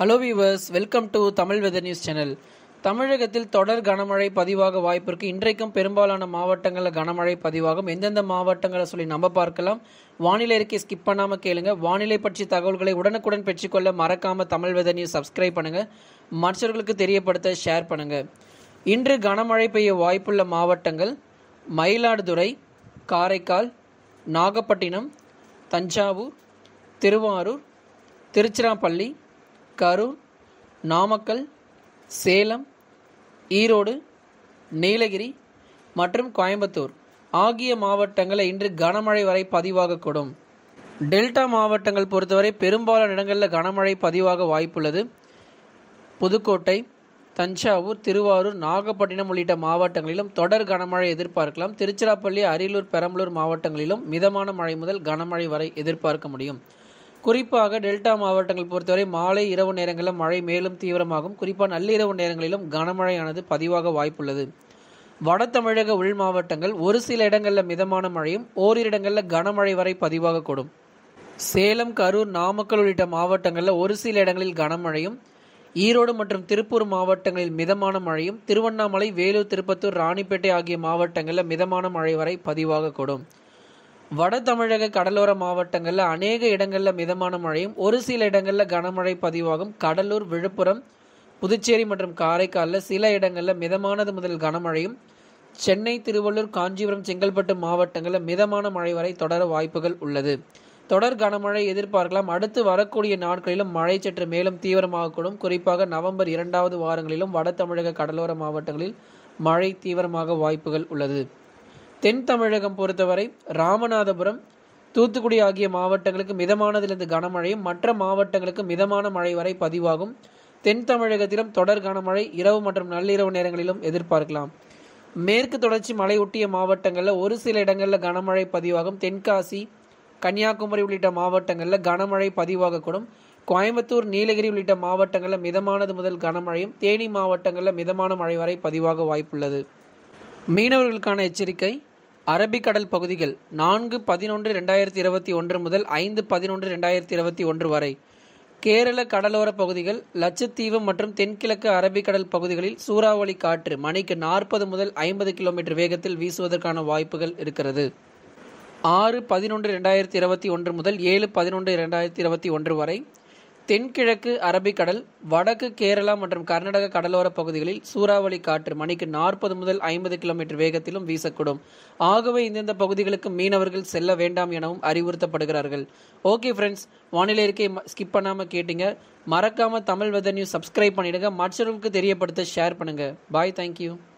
hello viewers welcome to Tamil weather news channel தமிழகத்தில் தொடர் கனமழை பதிவாக வாய்ப்பிருக்கு இன்றைக்கும் பெரும்பாலான மாவட்டங்களில் கனமழை பதிவாகும் எந்தெந்த மாவட்டங்களை சொல்லி நம்ம பார்க்கலாம் வானிலை அறிக்கை ஸ்கிப் பண்ணாமல் கேளுங்க வானிலை பற்றி தகவல்களை உடனுக்குடன் பெற்றுக்கொள்ள மறக்காம தமிழ் வெதர் நியூஸ் சப்ஸ்கிரைப் பண்ணுங்க மற்றவர்களுக்கு தெரியப்படுத்த ஷேர் பண்ணுங்க இன்று கனமழை பெய்ய வாய்ப்புள்ள மாவட்டங்கள் மயிலாடுதுறை காரைக்கால் நாகப்பட்டினம் தஞ்சாவூர் திருவாரூர் திருச்சிராப்பள்ளி கரூர் நாமக்கல் சேலம் ஈரோடு நீலகிரி மற்றும் கோயம்புத்தூர் ஆகிய மாவட்டங்களில் இன்று கனமழை வரை பதிவாகக்கூடும் டெல்டா மாவட்டங்கள் பொறுத்தவரை பெரும்பாலான இடங்களில் கனமழை பதிவாக வாய்ப்புள்ளது புதுக்கோட்டை தஞ்சாவூர் திருவாரூர் நாகப்பட்டினம் உள்ளிட்ட மாவட்டங்களிலும் தொடர் கனமழை எதிர்பார்க்கலாம் திருச்சிராப்பள்ளி அரியலூர் பெரம்பலூர் மாவட்டங்களிலும் மிதமான மழை முதல் கனமழை வரை எதிர்பார்க்க முடியும் குறிப்பாக டெல்டா மாவட்டங்கள் பொறுத்தவரை மாலை இரவு நேரங்களில் மழை மேலும் தீவிரமாகும் குறிப்பாக நள்ளிரவு நேரங்களிலும் கனமழையானது பதிவாக வாய்ப்புள்ளது வட தமிழக உள் மாவட்டங்கள் ஒரு சில இடங்களில் மிதமான மழையும் ஓரிரு இடங்களில் கனமழை வரை பதிவாகக்கூடும் சேலம் கரூர் நாமக்கல் உள்ளிட்ட மாவட்டங்களில் ஒரு சில இடங்களில் கனமழையும் ஈரோடு மற்றும் திருப்பூர் மாவட்டங்களில் மிதமான மழையும் திருவண்ணாமலை வேலூர் திருப்பத்தூர் ராணிப்பேட்டை ஆகிய மாவட்டங்களில் மிதமான மழை வரை பதிவாகக்கூடும் வட தமிழக கடலோர மாவட்டங்களில் அநேக இடங்களில் மிதமான மழையும் ஒரு சில இடங்களில் கனமழை பதிவாகும் கடலூர் விழுப்புரம் புதுச்சேரி மற்றும் காரைக்காலில் சில இடங்களில் மிதமானது முதல் கனமழையும் சென்னை திருவள்ளூர் காஞ்சிபுரம் செங்கல்பட்டு மாவட்டங்களில் மிதமான மழை வரை தொடர வாய்ப்புகள் உள்ளது தொடர் கனமழை எதிர்பார்க்கலாம் அடுத்து வரக்கூடிய நாட்களிலும் மழை சற்று மேலும் தீவிரமாகக்கூடும் குறிப்பாக நவம்பர் இரண்டாவது வாரங்களிலும் வட தமிழக கடலோர மாவட்டங்களில் மழை தீவிரமாக வாய்ப்புகள் உள்ளது தென் தமிழகம் பொறுத்தவரை ராமநாதபுரம் தூத்துக்குடி ஆகிய மாவட்டங்களுக்கு மிதமானதிலிருந்து கனமழையும் மற்ற மாவட்டங்களுக்கு மிதமான மழை வரை பதிவாகும் தென் தமிழகத்திலும் தொடர் கனமழை இரவு மற்றும் நள்ளிரவு நேரங்களிலும் எதிர்பார்க்கலாம் மேற்கு தொடர்ச்சி மலையொட்டிய மாவட்டங்களில் ஒரு சில இடங்களில் கனமழை பதிவாகும் தென்காசி கன்னியாகுமரி உள்ளிட்ட மாவட்டங்களில் கனமழை பதிவாகக்கூடும் கோயம்புத்தூர் நீலகிரி உள்ளிட்ட மாவட்டங்களில் மிதமானது முதல் கனமழையும் தேனி மாவட்டங்களில் மிதமான மழை வரை பதிவாக வாய்ப்புள்ளது மீனவர்களுக்கான எச்சரிக்கை அரபிக்கடல் பகுதிகள் நான்கு பதினொன்று ரெண்டாயிரத்தி இருபத்தி ஒன்று முதல் ஐந்து பதினொன்று ரெண்டாயிரத்தி இருபத்தி ஒன்று வரை கேரள கடலோர பகுதிகள் லட்சத்தீவு மற்றும் தென்கிழக்கு அரபிக்கடல் பகுதிகளில் சூறாவளி காற்று மணிக்கு நாற்பது முதல் ஐம்பது கிலோமீட்டர் வேகத்தில் வீசுவதற்கான வாய்ப்புகள் இருக்கிறது ஆறு பதினொன்று ரெண்டாயிரத்தி இருபத்தி ஒன்று முதல் ஏழு பதினொன்று ரெண்டாயிரத்தி இருபத்தி ஒன்று வரை தென்கிழக்கு அரபிக்கடல் வடக்கு கேரளா மற்றும் கர்நாடக கடலோர பகுதிகளில் சூறாவளி காற்று மணிக்கு நாற்பது முதல் ஐம்பது கிலோமீட்டர் வேகத்திலும் வீசக்கூடும் ஆகவே இந்தந்த பகுதிகளுக்கு மீனவர்கள் செல்ல வேண்டாம் எனவும் அறிவுறுத்தப்படுகிறார்கள் ஓகே ஃப்ரெண்ட்ஸ் வானிலை இருக்கை ஸ்கிப் பண்ணாமல் கேட்டீங்க மறக்காம தமிழ் வெதர் நியூஸ் சப்ஸ்கிரைப் பண்ணிடுங்க மற்றவர்களுக்கு தெரியப்படுத்த ஷேர் பண்ணுங்க பாய் தேங்க்யூ